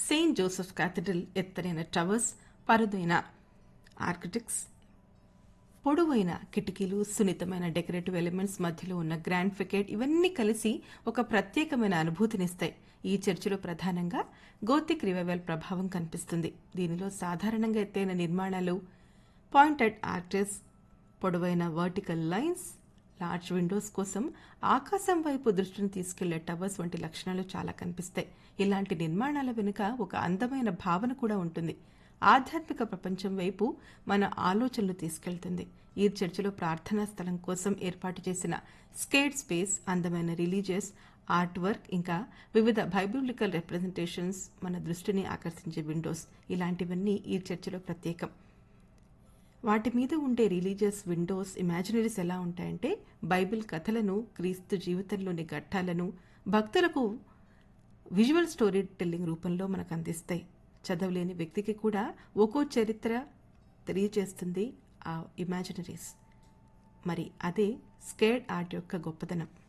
Saint Joseph cathedral ఎత్తరైన towers పరుదైన architects పొడవైన కిటికీలు సున్నితమైన డెకరేటివ్ ఎలిమెంట్స్ మధ్యలో ఉన్న గ్రాండ్ ఫికెట్ ఇవన్నీ కలిసి ఒక ప్రత్యేకమైన అనుభూతినిస్తాయి ఈ చర్చిలో ప్రధానంగా గోతిక్ రివైవల్ ప్రభావం కనిపిస్తుంది దీనిలో సాధారణంగా ఎత్తైన నిర్మాణాలు పాయింటెడ్ ఆర్టెస్ పొడవైన వర్టికల్ లైన్స్ లార్జ్ విండోస్ కోసం ఆకాశం వైపు దృష్టిని తీసుకెళ్లే టవర్స్ వంటి లక్షణాలు చాలా కనిపిస్తాయి ఇలాంటి నిర్మాణాల వెనుక ఒక అందమైన భావన కూడా ఉంటుంది ఆధ్యాత్మిక ప్రపంచం వైపు మన ఆలోచనలు తీసుకెళ్తుంది ఈ చర్చిలో ప్రార్థనా స్థలం కోసం ఏర్పాటు చేసిన స్కేట్ స్పేస్ అందమైన రిలీజియస్ ఆర్ట్ వర్క్ ఇంకా వివిధ బైబిలికల్ రిప్రజెంటేషన్స్ మన దృష్టిని ఆకర్షించే విండోస్ ఇలాంటివన్నీ ఈ చర్చిలో ప్రత్యేకం వాటి మీద ఉండే రిలీజియస్ విండోస్ ఇమాజినరీస్ ఎలా ఉంటాయంటే బైబిల్ కథలను క్రీస్తు జీవితంలోని ఘట్టాలను భక్తులకు విజువల్ స్టోరీ టెల్లింగ్ రూపంలో మనకు అందిస్తాయి చదవలేని వ్యక్తికి కూడా ఒక్కో చరిత్ర తెలియజేస్తుంది ఆ ఇమాజినరీస్ మరి అదే స్కేడ్ ఆర్ట్ యొక్క గొప్పదనం